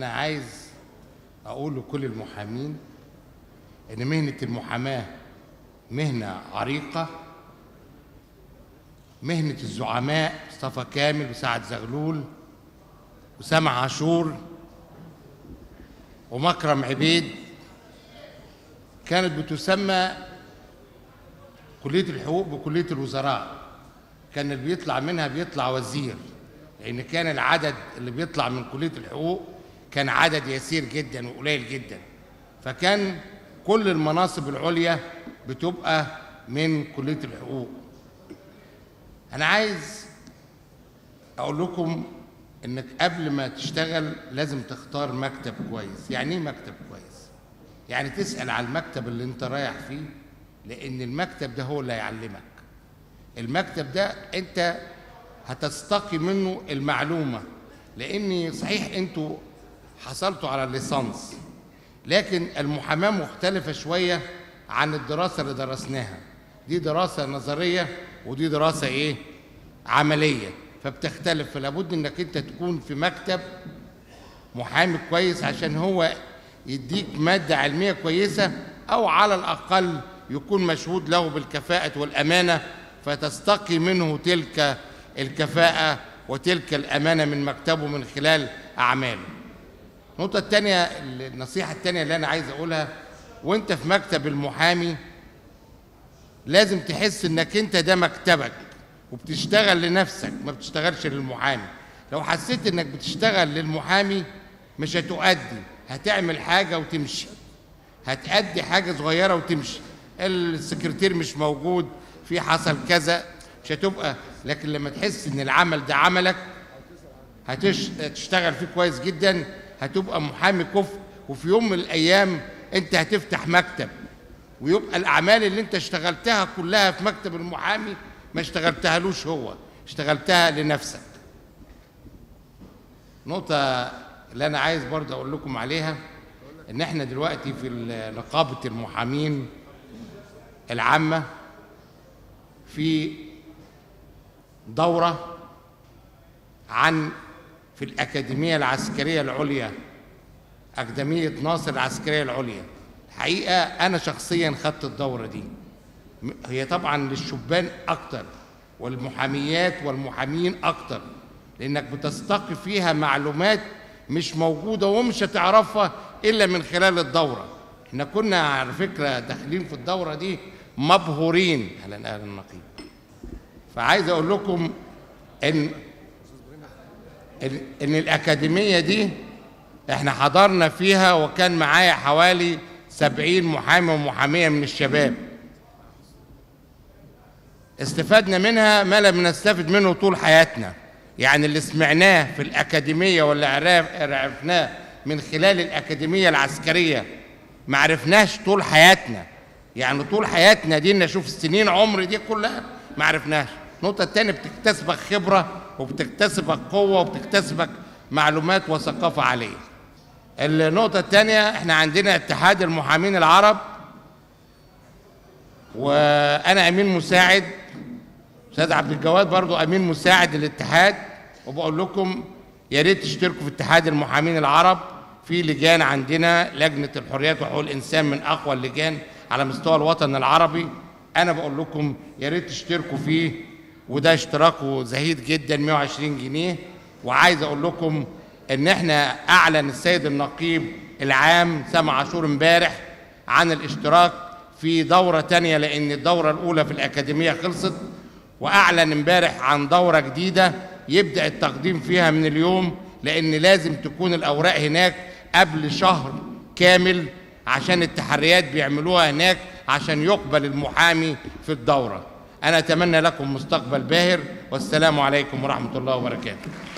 انا عايز اقول لكل المحامين ان مهنه المحاماه مهنه عريقه مهنه الزعماء مصطفى كامل وسعد زغلول وسامع عاشور ومكرم عبيد كانت بتسمى كليه الحقوق بكليه الوزراء كان اللي بيطلع منها بيطلع وزير لان كان العدد اللي بيطلع من كليه الحقوق كان عدد يسير جدا وقليل جدا فكان كل المناصب العليا بتبقى من كليه الحقوق انا عايز اقول لكم انك قبل ما تشتغل لازم تختار مكتب كويس يعني ايه مكتب كويس يعني تسال على المكتب اللي انت رايح فيه لان المكتب ده هو اللي هيعلمك المكتب ده انت هتستقي منه المعلومه لان صحيح انتوا حصلتوا على الليسانس لكن المحاماه مختلفه شويه عن الدراسه اللي درسناها دي دراسه نظريه ودي دراسه ايه عمليه فبتختلف فلابد انك انت تكون في مكتب محامي كويس عشان هو يديك ماده علميه كويسه او على الاقل يكون مشهود له بالكفاءه والامانه فتستقي منه تلك الكفاءه وتلك الامانه من مكتبه من خلال اعماله النقطه الثانيه النصيحه الثانيه اللي انا عايز اقولها وانت في مكتب المحامي لازم تحس انك انت ده مكتبك وبتشتغل لنفسك ما بتشتغلش للمحامي لو حسيت انك بتشتغل للمحامي مش هتؤدي هتعمل حاجة وتمشي هتأدي حاجة صغيرة وتمشي السكرتير مش موجود في حصل كذا مش هتبقى لكن لما تحس ان العمل ده عملك هتش... هتشتغل فيه كويس جدا هتبقى محامي كفء وفي يوم من الايام انت هتفتح مكتب ويبقى الاعمال اللي انت اشتغلتها كلها في مكتب المحامي ما اشتغلتهالوش هو اشتغلتها لنفسك نقطة اللي أنا عايز برضه أقول لكم عليها إن إحنا دلوقتي في نقابة المحامين العامة في دورة عن في الأكاديمية العسكرية العليا أكاديمية ناصر العسكرية العليا الحقيقة أنا شخصيا خدت الدورة دي هي طبعا للشبان اكتر والمحاميات والمحامين اكتر لانك بتستقي فيها معلومات مش موجوده ومش هتعرفها الا من خلال الدوره احنا كنا على فكره داخلين في الدوره دي مبهورين اهلا اهلا النقيب فعايز اقول لكم ان ان, إن الاكاديميه دي احنا حضرنا فيها وكان معايا حوالي سبعين محامي ومحاميه من الشباب استفدنا منها ما لم نستفد منه طول حياتنا يعني اللي سمعناه في الأكاديمية واللي عرفناه من خلال الأكاديمية العسكرية ما عرفناش طول حياتنا يعني طول حياتنا دي نشوف سنين عمر دي كلها ما عرفناش النقطة الثانية بتكتسبك خبرة وبتكتسبك قوة وبتكتسبك معلومات وثقافة عالية النقطة الثانية احنا عندنا اتحاد المحامين العرب وانا امين مساعد استاذ عبد الجواد برضو امين مساعد للاتحاد وبقول لكم يا ريت تشتركوا في اتحاد المحامين العرب في لجان عندنا لجنه الحريات وحقوق الانسان من اقوى اللجان على مستوى الوطن العربي انا بقول لكم يا ريت تشتركوا فيه وده اشتراكه زهيد جدا 120 جنيه وعايز اقول لكم ان احنا اعلن السيد النقيب العام سامع عاشور امبارح عن الاشتراك في دورة تانية لأن الدورة الأولى في الأكاديمية خلصت وأعلن امبارح عن دورة جديدة يبدأ التقديم فيها من اليوم لأن لازم تكون الأوراق هناك قبل شهر كامل عشان التحريات بيعملوها هناك عشان يقبل المحامي في الدورة أنا أتمنى لكم مستقبل باهر والسلام عليكم ورحمة الله وبركاته